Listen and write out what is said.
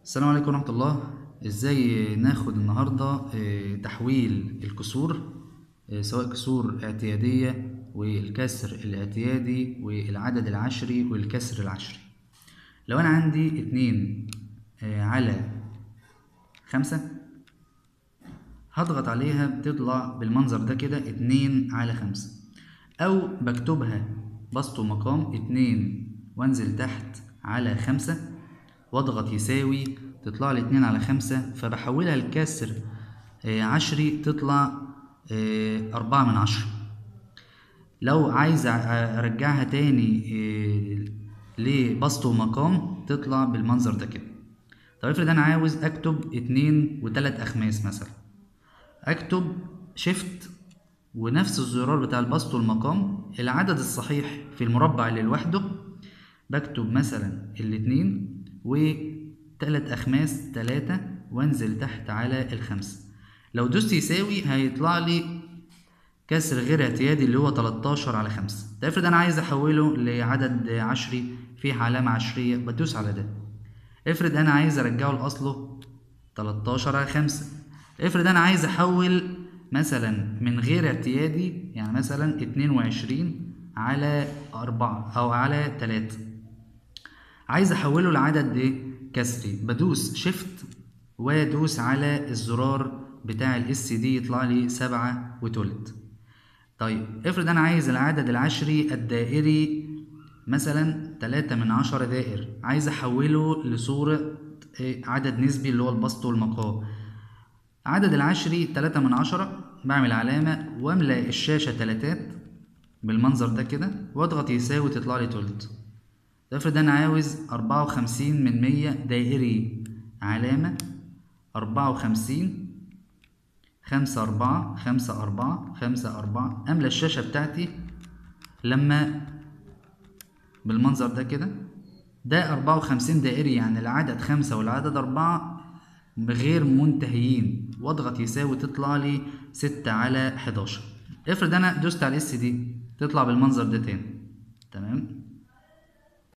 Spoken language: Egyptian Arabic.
السلام عليكم ورحمة الله ازاي ناخد النهاردة آه، تحويل الكسور آه، سواء كسور اعتيادية والكسر الاعتيادي والعدد العشري والكسر العشري لو انا عندي اتنين آه، على خمسة هضغط عليها بتطلع بالمنظر ده كده اتنين على خمسة او بكتبها بسط ومقام اتنين وانزل تحت على خمسة واضغط يساوي تطلع لي اتنين على خمسة فبحولها لكسر آه، عشري تطلع آه، أربعة من عشرة لو عايز أرجعها تاني آه، لبسط ومقام تطلع بالمنظر ده كده طب افرض أنا عاوز أكتب اتنين وتلات أخماس مثلا أكتب شيفت ونفس الزرار بتاع البسط والمقام العدد الصحيح في المربع اللي لوحده بكتب مثلا الاتنين وتلات أخماس تلاتة وانزل تحت على الخمسة لو دوست يساوي هيطلع لي كسر غير اعتيادي اللي هو 13 على خمسة ده افرض أنا عايز أحوله لعدد عشري فيه علامة عشرية بدوس على ده افرض أنا عايز أرجعه لأصله 13 على خمسة افرض أنا عايز أحول مثلا من غير اعتيادي يعني مثلا 22 على أربعة أو على تلاتة عايز احوله لعدد ايه كسري بدوس شيفت وادوس على الزرار بتاع الاس دي يطلع لي سبعة وتلت طيب افرض انا عايز العدد العشري الدائري مثلا تلاتة من عشرة دائر عايز احوله لصورة إيه؟ عدد نسبي اللي هو البسط والمقام عدد العشري تلاتة من عشرة بعمل علامة واملأ الشاشة تلاتات بالمنظر ده كده واضغط يساوي تطلع لي تلت افرض انا عاوز أربعة وخمسين من مية دائري علامة أربعة وخمسين خمسة أربعة خمسة أربعة خمسة أربعة أملى الشاشة بتاعتي لما بالمنظر ده كده ده أربعة وخمسين دائري يعني العدد خمسة والعدد أربعة غير منتهيين واضغط يساوي تطلع لي ستة على حداشر افرض أنا دوست على الاس دي تطلع بالمنظر ده تاني تمام